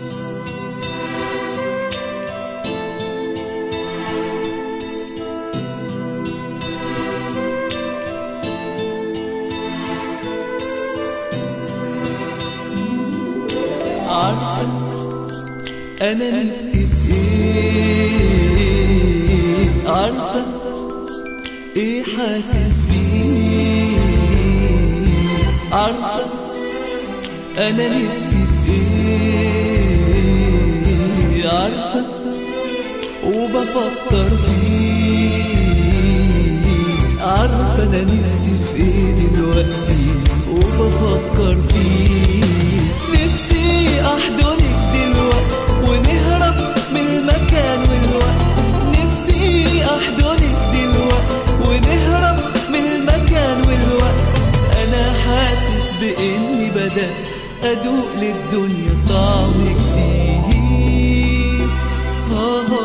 عارفة أنا نفسي في إيه عارفة إيه حاسس بيه عارفة أنا نفسي في إيه عارفة وبفكر فيه عارفة أنا نفسي في إيه دلوقتي وبفكر فيه نفسي أحضنك دلوقتي ونهرب من المكان والوقت نفسي أحضنك دلوقتي ونهرب من المكان والوقت أنا حاسس بإني بدأت أدوق للدنيا طعم جديد آه آه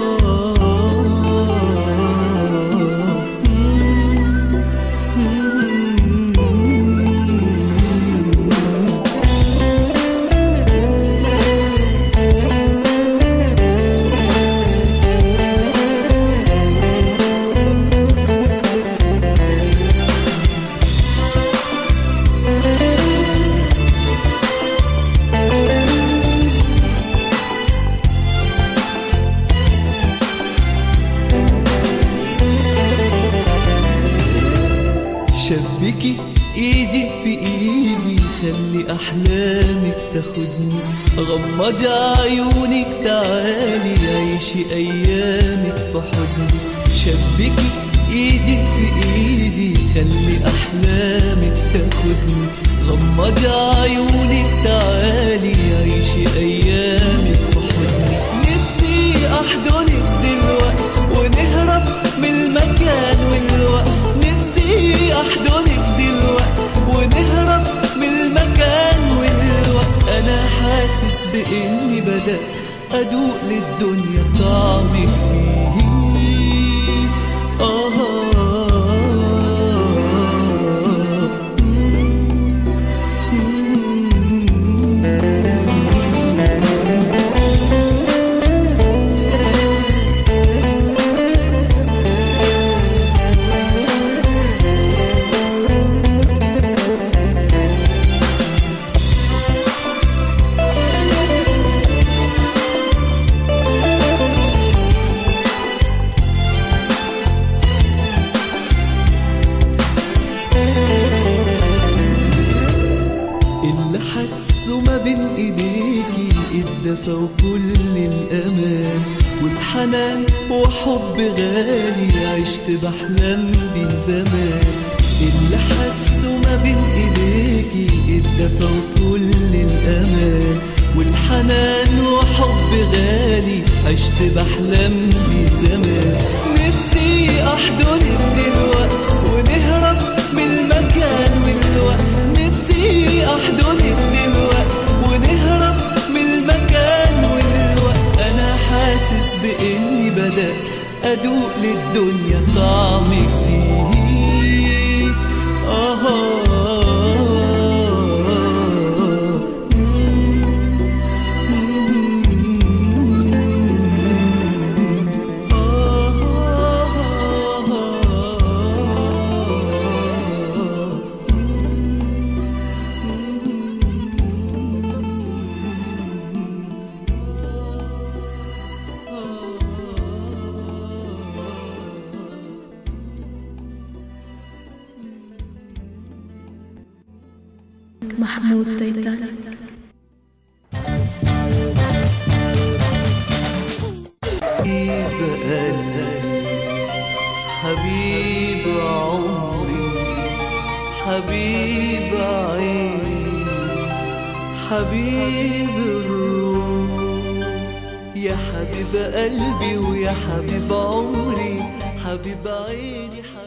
شبكي ايدي في ايدي خلي احلامك تاخدني غمضي عيونك تعالي عيشي ايامك في حضني شبكي ايدي في ايدي خلي احلامك تاخدني غمضي عيونك تعالي عيشي ايامك في حضني نفسي احضنك دلوقتي ونهرب من المكان والوقت نفسي احضنك دلوقتي ونهرب من المكان والوقت انا حاسس باني بدأت ادوق للدنيا طعم جديد آه اللي حسه ما بين ايديكي الدفى وكل الامان والحنان وحب غالي عشت بحلم بيه زمان اللي حسه ما بين ايديكي الدفى وكل الامان والحنان وحب غالي عشت بحلم بيه زمان نفسي احضنك دلوقتي ونهرب من المكان والوقت نفسي احضنك دلوقتي ونهرب من المكان والوقت انا حاسس باني بدأت ادوق للدنيا طعم جديد آه محمود تيتاني حبيب قلبي حبيب عمري حبيب عيني حبيب الروح يا حبيب قلبي ويا حبيب عمري حبيب عيني حبيب